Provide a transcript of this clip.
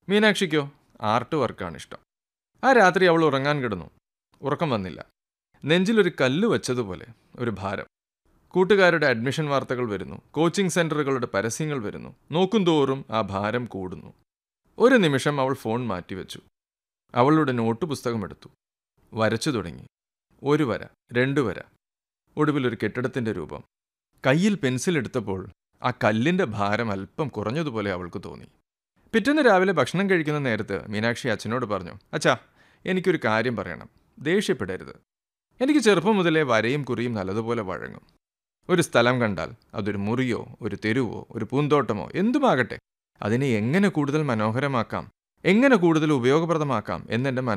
മീനാക്ഷിക്കോ art വർക്കാണ് ഇഷ്ടം ആ രാത്രി അവൾ ഉറങ്ങാൻ കിടന്നു ഉറക്കം വന്നില്ല നെഞ്ചിലൊരു കല്ല് വെച്ചതുപോലെ ഒരു ഭാരം കൂട്ടുകാരുടെ അഡ്മിഷൻ വാർത്തകൾ വരുന്നു കോച്ചിങ് സെന്ററുകളുടെ പരസ്യങ്ങൾ വരുന്നു നോക്കും തോറും ആ ഭാരം കൂടുന്നു ഒരു നിമിഷം അവൾ ഫോൺ മാറ്റിവെച്ചു അവളുടെ നോട്ട് പുസ്തകം എടുത്തു വരച്ചു തുടങ്ങി ഒരു വര രണ്ടു വര ഒടുവിൽ ഒരു കെട്ടിടത്തിന്റെ രൂപം കയ്യിൽ പെൻസിൽ എടുത്തപ്പോൾ ആ കല്ലിന്റെ ഭാരം അല്പം കുറഞ്ഞതുപോലെ അവൾക്ക് തോന്നി പിറ്റേന്ന് രാവിലെ ഭക്ഷണം കഴിക്കുന്ന നേരത്ത് മീനാക്ഷി അച്ഛനോട് പറഞ്ഞു അച്ഛാ എനിക്കൊരു കാര്യം പറയണം ദേഷ്യപ്പെടരുത് എനിക്ക് ചെറുപ്പം മുതലേ വരയും കുറിയും നല്ലതുപോലെ വഴങ്ങും ഒരു സ്ഥലം കണ്ടാൽ അതൊരു മുറിയോ ഒരു തെരുവോ ഒരു പൂന്തോട്ടമോ എന്തുമാകട്ടെ അതിനെ എങ്ങനെ കൂടുതൽ മനോഹരമാക്കാം എങ്ങനെ കൂടുതൽ ഉപയോഗപ്രദമാക്കാം എന്നെൻ്റെ